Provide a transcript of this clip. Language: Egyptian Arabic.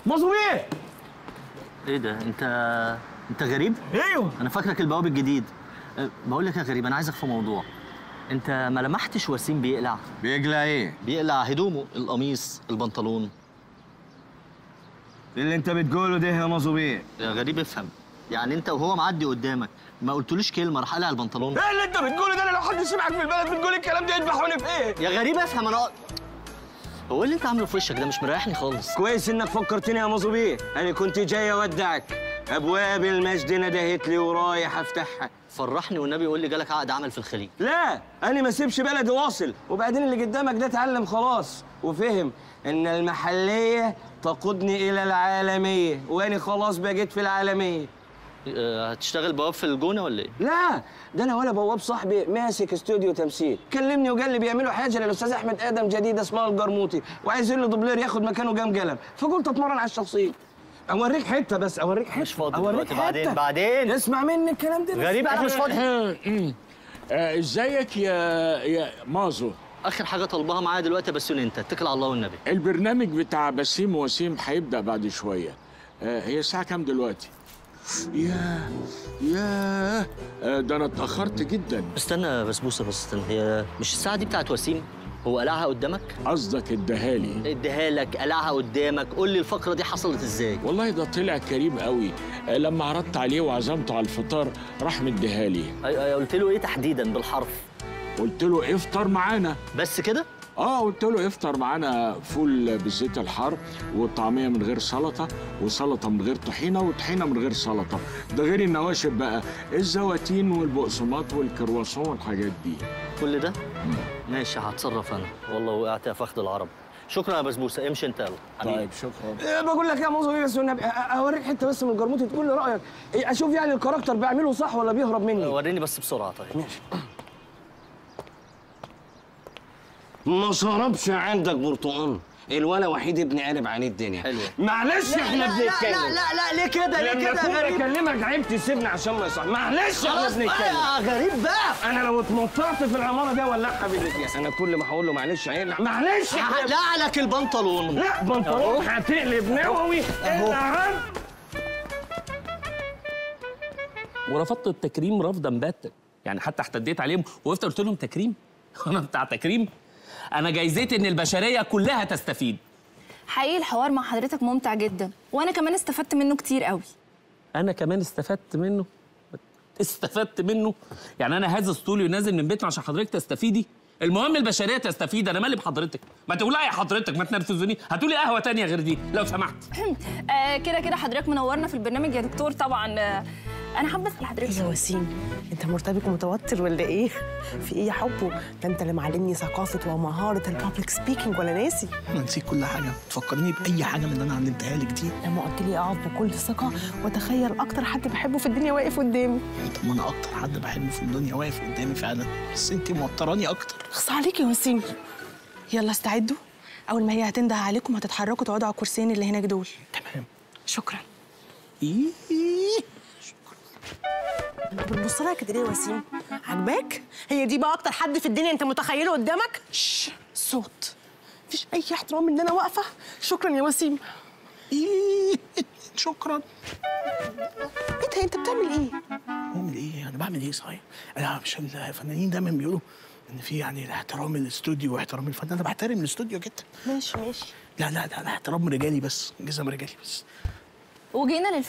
مظبوط ايه؟ ايه ده انت انت غريب ايوه انا فاكرك البواب الجديد أه، بقول لك يا غريب انا عايزك في موضوع انت ما لمحتش وسيم بيقلع بيقلع ايه؟ بيقلع هدومه القميص البنطلون اللي انت بتقوله ده يا مظبوط يا غريب افهم يعني انت وهو معدي قدامك ما قلتلوش كلمه راح قلع البنطلون ايه اللي انت بتقوله ده انا لو حد سمعك في البلد بتقول الكلام ده يذبحوني في ايه؟ يا غريب افهم انا هو إيه اللي انت عامله في وشك ده مش مريحني خالص كويس انك فكرتني يا مظبوط انا كنت جاي اودعك ابواب المجد ندهت لي ورايح افتحها فرحني والنبي يقول لي جالك عقد عمل في الخليج لا انا ما سيبش بلدي واصل وبعدين اللي قدامك ده اتعلم خلاص وفهم ان المحليه تقودني الى العالميه وانا خلاص بقيت في العالميه أه، هتشتغل بواب في الجونه ولا ايه لا ده انا ولا بواب صاحبي ماسك استوديو تمثيل كلمني وقال لي بيعملوا حاجه للاستاذ احمد ادم جديده اسمها الجرموطي وعايزين له دوبلير ياخد مكانه جام قلم فقلت اتمرن على الشخصيه اوريك حته بس اوريك حته مش فاضي اوريك دلوقتي بعدين حته بعدين اسمع مني الكلام ده بس. غريب انا مش فاضي آه، ازيك يا يا مازو اخر حاجه طالباها معايا دلوقتي بس انت اتكل على الله والنبي البرنامج بتاع بسيم وسيم هيبدا بعد شويه آه، هي الساعه كام دلوقتي يا يا آه، ده انا اتاخرت جدا استنى بسبوسه بس استنى هي مش الساعه دي بتاعت وسيم هو قلعها قدامك قصدك اداهالي اديها لك قلعها قدامك قول لي الفقره دي حصلت ازاي والله ده طلع كريم قوي آه، لما عرضت عليه وعزمته على الفطار راح مديهالي أي- أي قلت له ايه تحديدا بالحرف قلت له افطر معانا بس كده اه قلت له افطر معانا فول بالزيت الحار وطعميه من غير سلطه وسلطه من غير طحينه وطحينه من غير سلطه ده غير النواشف بقى الزواتين والبقسماط والكرواسون والحاجات دي كل ده ماشي هتصرف انا والله وقعت يا فخد العرب شكرا يا بسبوسه امشي انت يلا حبيبي. طيب شكرا إيه بقول لك يا موزو بس والنبي أ- أ- اوريك حته بس من الجرموطي تقول لي رايك إيه اشوف يعني الكاركتر بيعمله صح ولا بيهرب مني وريني بس بسرعه طيب ماشي ما شربش عندك برتقال الولا وحيد ابن قلب عن الدنيا حلو. معلش احنا بنتكلم لا لا لا ليه كده ليه لما كده اكون يا غريب بكلمك عيب تسيبني عشان ما يصح معلش احنا خلاص بنتكلم بقى يا غريب بقى انا لو اتنطرت في العماره دي ولعها بالاثنين انا كل ما هقول له معلش عيب معلش احنا هقلع لك البنطلون لا بنطلون هتقلب نووي أهو. العب ورفضت التكريم رفضا باتا يعني حتى احتديت عليهم وقفت قلت لهم تكريم انا بتاع تكريم انا جايزتي ان البشريه كلها تستفيد حقيقي الحوار مع حضرتك ممتع جدا وانا كمان استفدت منه كتير قوي انا كمان استفدت منه استفدت منه يعني انا هذا اسطولي ونازل من بيتنا عشان حضرتك تستفيدي المهم البشريه تستفيد انا مالي بحضرتك ما تقولي يا حضرتك ما تنرفزوني هاتولي قهوه تانية غير دي لو سمحت آه كده كده حضرتك منورنا في البرنامج يا دكتور طبعا آه انا حابه اسال حضرتك يا وسيم انت مرتبك ومتوتر ولا ايه؟ في ايه يا حبه؟ ده انت اللي معلمني ثقافه ومهاره البابليك سبيكينج ولا ناسي؟ انا نسيت كل حاجه تفكرني باي حاجه من اللي انا علمتها لك دي لما قلت لي اقف بكل ثقه واتخيل اكتر حد بحبه في الدنيا واقف قدامي طب ما انا اكتر حد بحبه في الدنيا واقف قدامي فعلا بس انت موتراني اكتر اخص عليك يا وسيم يلا استعدوا اول ما هي هتنده عليكم هتتحركوا تقعدوا على الكرسيين اللي هناك دول تمام شكرا إيه؟ انت بتبص لها كده ليه يا وسيم؟ عجباك؟ هي دي بقى اكتر حد في الدنيا انت متخيله قدامك؟ شش صوت مفيش اي احترام ان انا واقفه شكرا يا وسيم إيه؟ شكرا ايه ده انت بتعمل ايه؟ بعمل ايه انا بعمل ايه صحيح انا مش الفنانين دايما بيقولوا ان في يعني احترام الاستوديو واحترام الفن انا بحترم الاستوديو جدا ماشي ماشي لا لا لا, لا احترام رجالي بس جزم رجالي بس وجينا